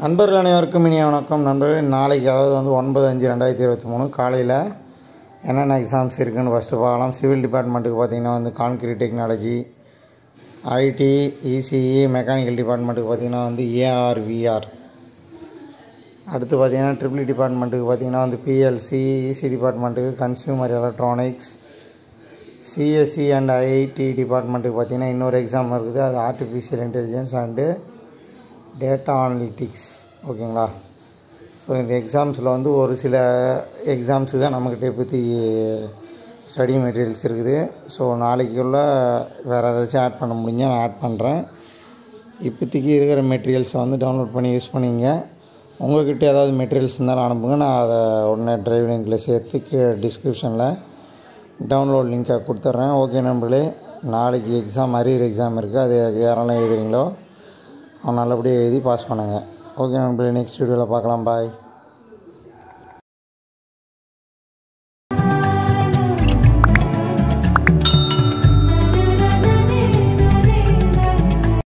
நண்பர்கள் அனைவருக்கும் இனிய வணக்கம் நண்பர்கள் நாளைக்கு அதாவது வந்து ஒன்பது அஞ்சு ரெண்டாயிரத்தி இருபத்தி மூணு காலையில் என்னென்ன எக்ஸாம்ஸ் இருக்குன்னு ஃபஸ்ட்டு பார்க்கலாம் சிவில் டிபார்ட்மெண்ட்டுக்கு பார்த்தீங்கன்னா வந்து concrete technology IT ECE mechanical டிபார்ட்மெண்ட்டுக்கு பார்த்தீங்கன்னா வந்து ஏஆர்விஆர் அடுத்து பார்த்தீங்கன்னா ட்ரிபிள் டிபார்ட்மெண்ட்டுக்கு பார்த்தீங்கன்னா வந்து பிஎல்சி இசி டிபார்ட்மெண்ட்டுக்கு consumer electronics CSC and IIT டிபார்ட்மெண்ட்டுக்கு பார்த்தீங்கன்னா இன்னொரு எக்ஸாம் இருக்குது அது artificial intelligence and data analytics ஓகேங்களா ஸோ இந்த எக்ஸாம்ஸில் வந்து ஒரு சில எக்ஸாம்ஸு தான் நம்மக்கிட்ட பற்றி ஸ்டடி மெட்டீரியல்ஸ் இருக்குது ஸோ நாளைக்குள்ள வேறு ஏதாச்சும் ஆட் பண்ண முடிஞ்சால் நான் ஆட் பண்ணுறேன் இப்போதைக்கு இருக்கிற மெட்டீரியல்ஸை வந்து டவுன்லோட் பண்ணி யூஸ் பண்ணிங்க உங்கள்கிட்ட ஏதாவது மெட்டீரியல்ஸ் இருந்தாலும் அனுப்புங்க நான் அதை உடனே டிரைவ் லிங்கில் சேர்த்து கீழே டிஸ்கிரிப்ஷனில் டவுன்லோட் லிங்க்கை கொடுத்துட்றேன் ஓகே நண்பர்களே நாளைக்கு எக்ஸாம் அரியர் எக்ஸாம் இருக்குது அது யாரெல்லாம் எழுதுறீங்களோ அவன் நல்லபடியாக எழுதி பாஸ் பண்ணுங்கள் ஓகே நண்பர்களே நெக்ஸ்ட் வீடியோவில் பார்க்கலாம் பாய்